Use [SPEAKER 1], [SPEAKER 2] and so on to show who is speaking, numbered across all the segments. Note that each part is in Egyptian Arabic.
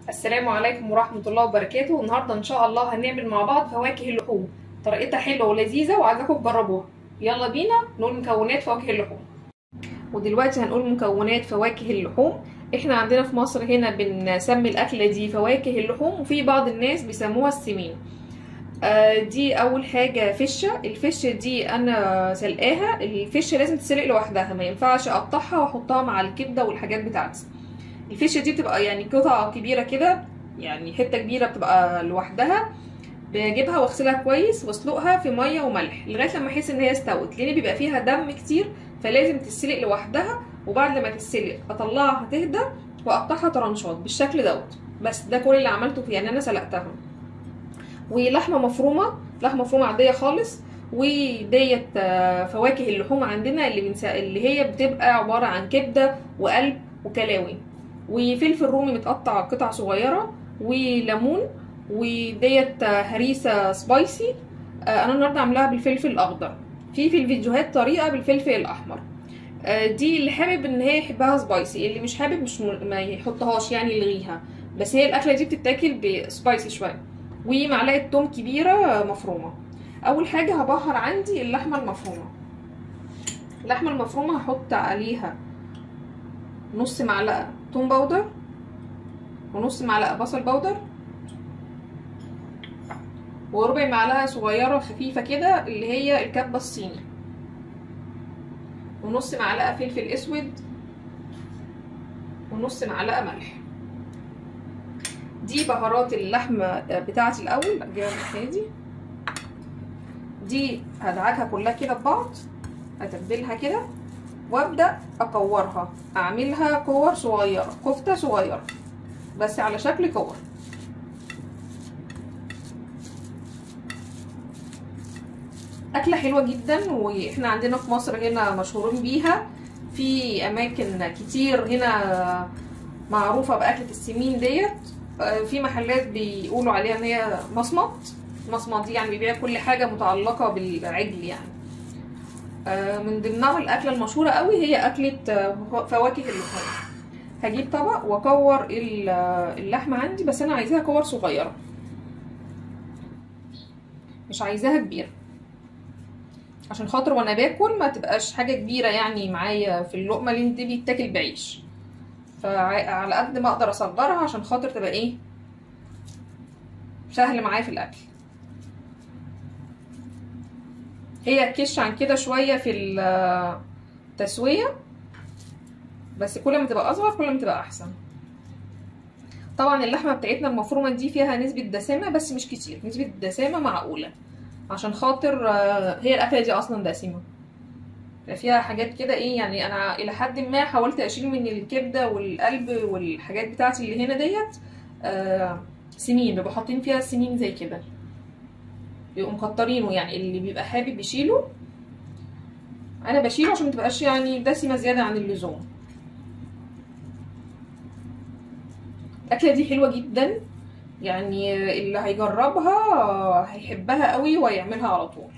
[SPEAKER 1] السلام عليكم ورحمة الله وبركاته النهاردة إن شاء الله هنعمل مع بعض فواكه اللحوم طريقتها حلوة ولذيذة وعايزاكم تجربوها يلا بينا نقول مكونات فواكه اللحوم ودلوقتي هنقول مكونات فواكه اللحوم احنا عندنا في مصر هنا بنسمي الأكلة دي فواكه اللحوم وفي بعض الناس بيسموها السمين آه دي أول حاجة فشة الفشة دي أنا سلقاها الفشة لازم تتسلق لوحدها ما ينفعش أقطعها وأحطها مع الكبدة والحاجات بتاعتي الفشه دي بتبقى يعني قطعه كبيره كده يعني حته كبيره بتبقى لوحدها بجيبها واغسلها كويس واسلقها في ميه وملح لغايه لما احس ان هي استوت لان بيبقى فيها دم كتير فلازم تتسلق لوحدها وبعد لما تتسلق اطلعها تهدى واقطعها طرنشات بالشكل دوت بس ده كل اللي عملته فيه يعني انا سلقتها ولحمه مفرومه لحمه مفرومه عاديه خالص وديت فواكه اللحوم عندنا اللي بنسا... اللي هي بتبقى عباره عن كبده وقلب وكلاوي وفلفل رومي متقطع قطع صغيره وليمون وديت هريسه سبايسي انا النهارده عاملاها بالفلفل الاخضر في في الفيديوهات طريقه بالفلفل الاحمر دي اللي حابب ان هي يحبها سبايسي اللي مش حابب مش م... ما يحطهاش يعني يلغيها بس هي الاكله دي بتتاكل بسبايسي شويه ومعلقه توم كبيره مفرومه اول حاجه هبهر عندي اللحمه المفرومه اللحمه المفرومه هحط عليها نص معلقه توم باودر ونص معلقه بصل باودر وربع معلقه صغيره خفيفه كده اللي هي الكبه الصيني ونص معلقه فلفل اسود ونص معلقه ملح دي بهارات اللحمه بتاعتي الاول اجيبها الناحيه دي دي هدعكها كلها كده ببعض اتبلها كده وابدا اكورها اعملها كور صغيره كفته صغيره بس على شكل كور اكله حلوه جدا واحنا عندنا في مصر هنا مشهورين بيها في اماكن كتير هنا معروفه باكله السمين ديت في محلات بيقولوا عليها ان هي مصمت مصمت دي يعني بيبيع كل حاجه متعلقه بالعجل يعني من ضمنها الاكله المشهوره قوي هي اكله فواكه اللحوم هجيب طبق واكور اللحمه عندي بس انا عايزاها كور صغيره مش عايزاها كبيره عشان خاطر وانا باكل ما تبقاش حاجه كبيره يعني معايا في اللقمه اللي دي بيتاكل بعيش فعلى قد ما اقدر اصغرها عشان خاطر تبقى ايه سهل معايا في الاكل هي كش عن كده شويه في التسويه بس كل ما تبقى اصغر كل ما تبقى احسن طبعا اللحمه بتاعتنا المفرومه دي فيها نسبه دسامه بس مش كتير نسبه الدسامه معقوله عشان خاطر هي الاكله دي اصلا دسمه فيها حاجات كده ايه يعني انا الى حد ما حاولت اشيل من الكبده والقلب والحاجات بتاعتي اللي هنا ديت آه سمين بيبقوا حاطين فيها سمين زي كده بيبقوا مكترينه يعني اللي بيبقى حابب يشيله انا بشيله عشان متبقاش يعني دسمه زياده عن اللزوم الاكله دي حلوه جدا يعني اللي هيجربها هيحبها قوي وهيعملها على طول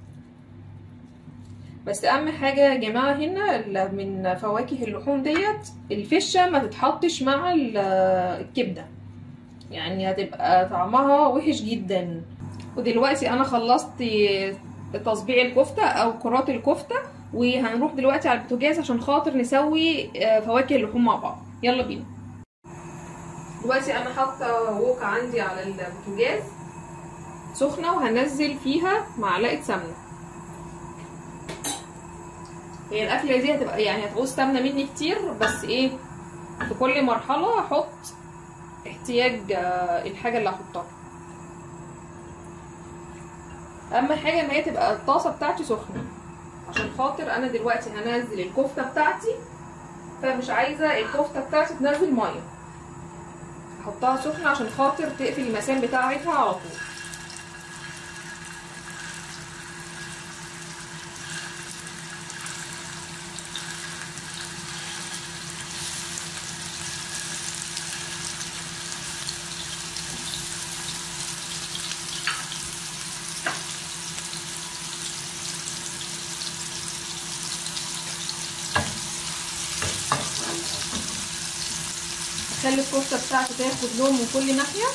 [SPEAKER 1] بس اهم حاجه يا جماعه هنا من فواكه اللحوم ديت الفشه ما تتحطش مع الكبده يعني هتبقى طعمها وحش جدا ودلوقتي انا خلصت تصبيع الكفته او كرات الكفته وهنروح دلوقتي على البوتاجاز عشان خاطر نسوي فواكه اللحوم مع بعض يلا بينا دلوقتي انا حاطه ووكا عندي على البوتاجاز سخنه وهنزل فيها معلقه سمنه هي الاكله دي هتبقى يعني هتعوز سمنه مني كتير بس ايه في كل مرحله هحط احتياج الحاجه اللي هحطها اهم حاجه ان هي تبقى الطاسه بتاعتي سخنه عشان خاطر انا دلوقتي هنزل الكفته بتاعتي فمش عايزه الكفته بتاعتي تنزل ميه احطها سخنه عشان خاطر تقفل المسام بتاعتها على طول خلي الكفته بتاعتي تاخد لون من كل ناحيه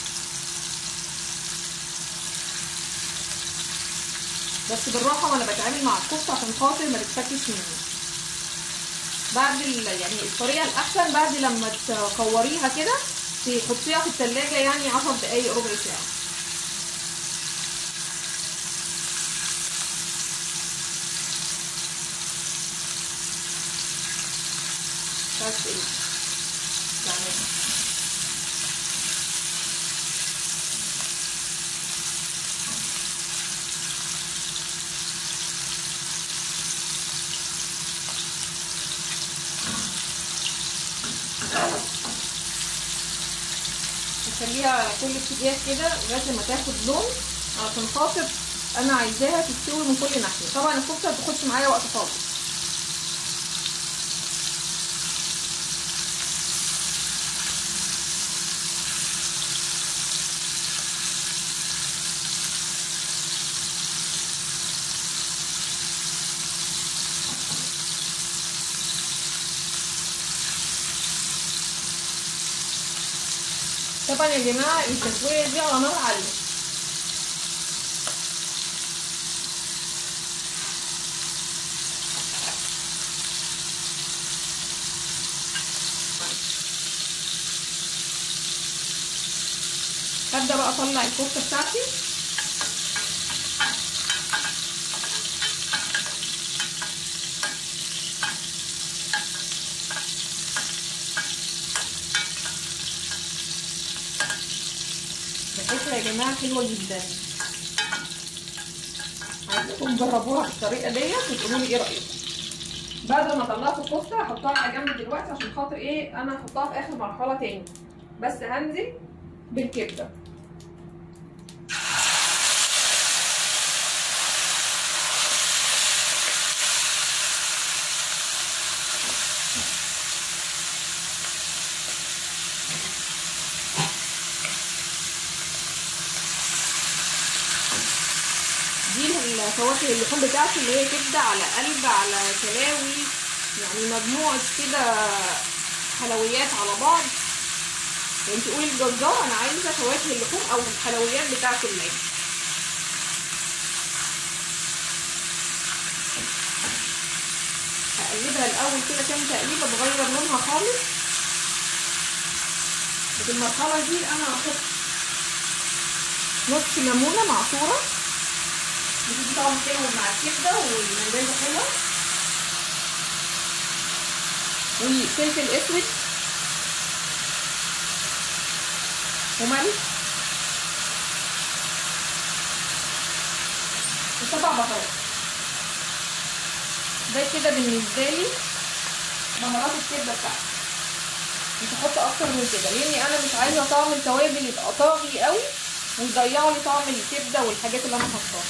[SPEAKER 1] بس بالراحه وانا بتعامل مع الكفته عشان خاطر ما تتفكش مني بعد يعني الطريقه الاحسن بعد لما تكوريها كده تحطيها في التلاجة يعني عشر دقايق ربع ساعه بس ايه يعني نخليها على كل اتجاه كده لغايه ما تاخد لون عشان خاطر انا عايزاها تستوي من كل ناحيه طبعا الكفته ما بتاخدش معايا وقت خالص طبعا يا جماعه التسويه دي على نار عاليه هبدا بقى اطلع الكفته بتاعتي فكرة يا جماعة حلوة جدا عايزاكم تجربوها بالطريقة ديت وتقولوا لي ايه رأيكم بعد ما طلعت الكفتة هحطها على جنب دلوقتي عشان خاطر ايه انا هحطها في اخر مرحلة تاني بس هنزل بالكبدة دي الفواكه اللحوم بتاعتي اللي هي كبده على قلب على كلاوي يعني مجموعه كده حلويات على بعض يعني تقولي الجزار انا عايزه فواكه اللحوم او الحلويات بتاعه العيد هقلبها الاول كده كام تقليبه تغير لونها خالص في المرحله دي انا هحط نص ليمونه معصوره بتدي طعم حلو مع الكبده والمندازه حلوه وفلفل اسود وملح وسبع بهارات ده كده بالنسبه لي بهارات الكبده بتاعتي مش هحط اكتر من كده لاني انا مش عايزه طعم التوابل يبقى طاغي قوي ويضيع لي طعم الكبده والحاجات اللي انا حطاها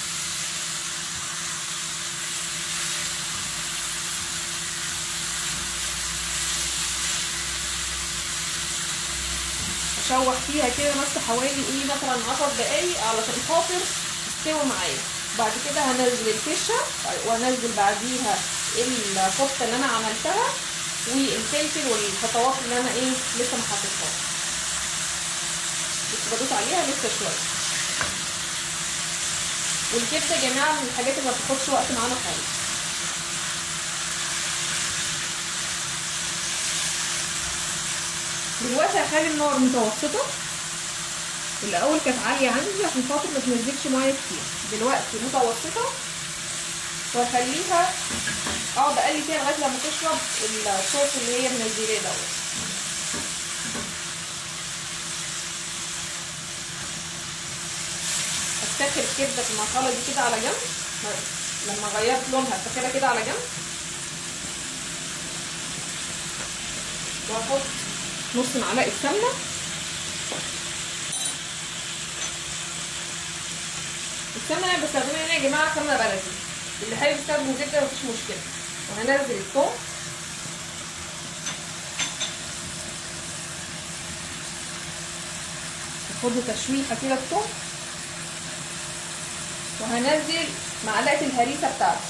[SPEAKER 1] اشوح فيها كده بس حوالي ايه مثلا 10 دقايق علشان خاطر تستوي معايا بعد كده هنزل الفشه وانزل بعديها الكفته اللي انا عملتها والفلفل والخطوات اللي انا ايه لسه ما حطيتهاش بس بدوس عليها لسه شويه والكبده يا جماعه من الحاجات اللي ما بتاخدش وقت معانا خالص دلوقتي هخلي النار متوسطه الاول كانت عاليه عندي عشان خاطر ما تنزلش ميه كتير دلوقتي متوسطه واخليها اقعد اقلي فيها لغايه لما تشرب الصوص اللي هي منزلاه دوت هفتكر الكبده في المرحله دي كده على جنب لما غيرت لونها هفتكرها كده على جنب واحط نص معلقه سمنه السمنه انا بستخدمها هنا يا جماعه سمنه بلدي اللي حابب يستخدم زبده مفيش مشكله وهنزل الثوم هاخد تشويحه كده الثوم وهنزل معلقه الهريسه بتاعتي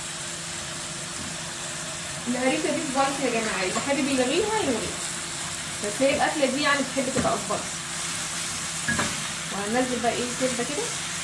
[SPEAKER 1] الهريسه دي سبايسي يا جماعه اللي حابب يلغيها يلغيها بس هي الاكله دي يعني بتحب تبقى اصفر وهننزل بقى ايه كبده كده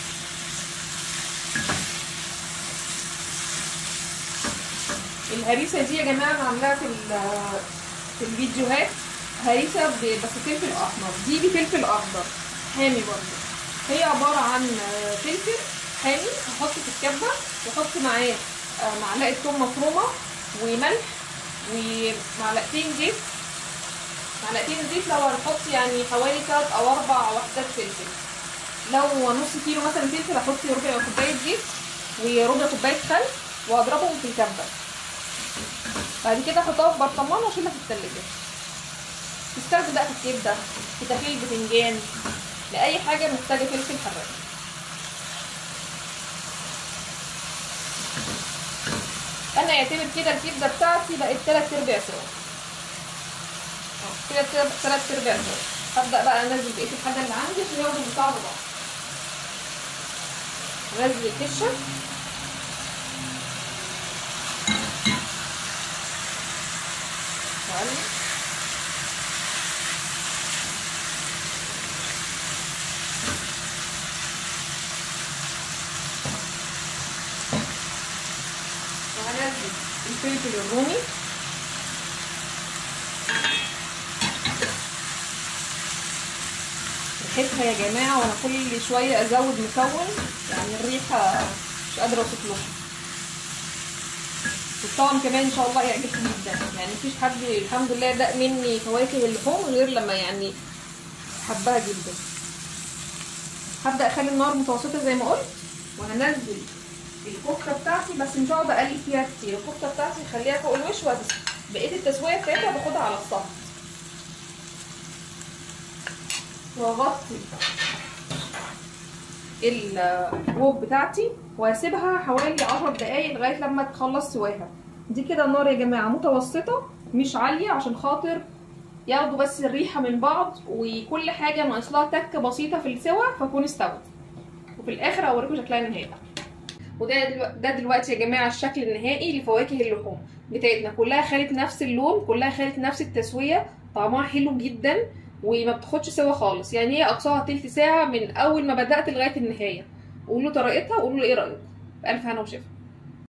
[SPEAKER 1] الهريسه دي يا جماعه انا عاملاها في في الفيديوهات هريسه بس فلفل احمر دي بفلفل اخضر حامي برضه هي عباره عن فلفل حامي هحط في الكبه واحط معاه معلقه ثوم مفرومه وملح ومعلقتين زيت معلقتين زيت لو هنحط يعني حوالي تلات او اربع وحدات فلفل لو نص كيلو مثلا فلفل احط ربع كوبايه زيت وربع كوبايه خل واضربهم في الكبه بعد كده احطها في برطمان واشيلها في التلاجة تستخدم بقى في الكبده في تخليل البتنجان لاي حاجه محتاجه فلفل حراق انا يعتبر كده الكبده بتاعتي بقت تلات ارباع سوا كده تلات ارباع سوا هبدا بقى انزل بقيه الحاجه اللي عندي عشان ياخدوا بتاع بعض انزل الكشة واقلب وهنزل الفلفل الرومي ريحتها يا جماعه وانا كل شويه ازود مكون يعني الريحه مش قادره اوصف لكم والطعم كمان ان شاء الله يعجبكم جدا يعني مفيش حد الحمد لله دق مني فواكه اللحوم غير لما يعني حبها جدا هبدا اخلي النار متوسطه زي ما قلت وهنزل الكفته بتاعتي بس مش هقعد اقلب فيها كتير الكفته بتاعتي خليها فوق الوش وهتسخن بقيه التسويه بتاعتها باخدها على الصهد واغطي الروب بتاعتي واسيبها حوالي عشر دقايق لغايه لما تخلص سواها دي كده النار يا جماعه متوسطه مش عاليه عشان خاطر ياخدوا بس الريحه من بعض وكل حاجه ناقص لها تكه بسيطه في السوا فكون استوت وفي الاخر اوريكم شكلها النهائي وده دلو... ده دلوقتي يا جماعه الشكل النهائي لفواكه اللحوم بتاعتنا كلها خدت نفس اللون كلها خدت نفس التسويه طعمها حلو جدا وما بتاخدش سوا خالص يعني هي اقصاها تلت ساعه من اول ما بدات لغايه النهايه قولوا طريقتها وقولوا ايه رايكم بالف هنا وشفا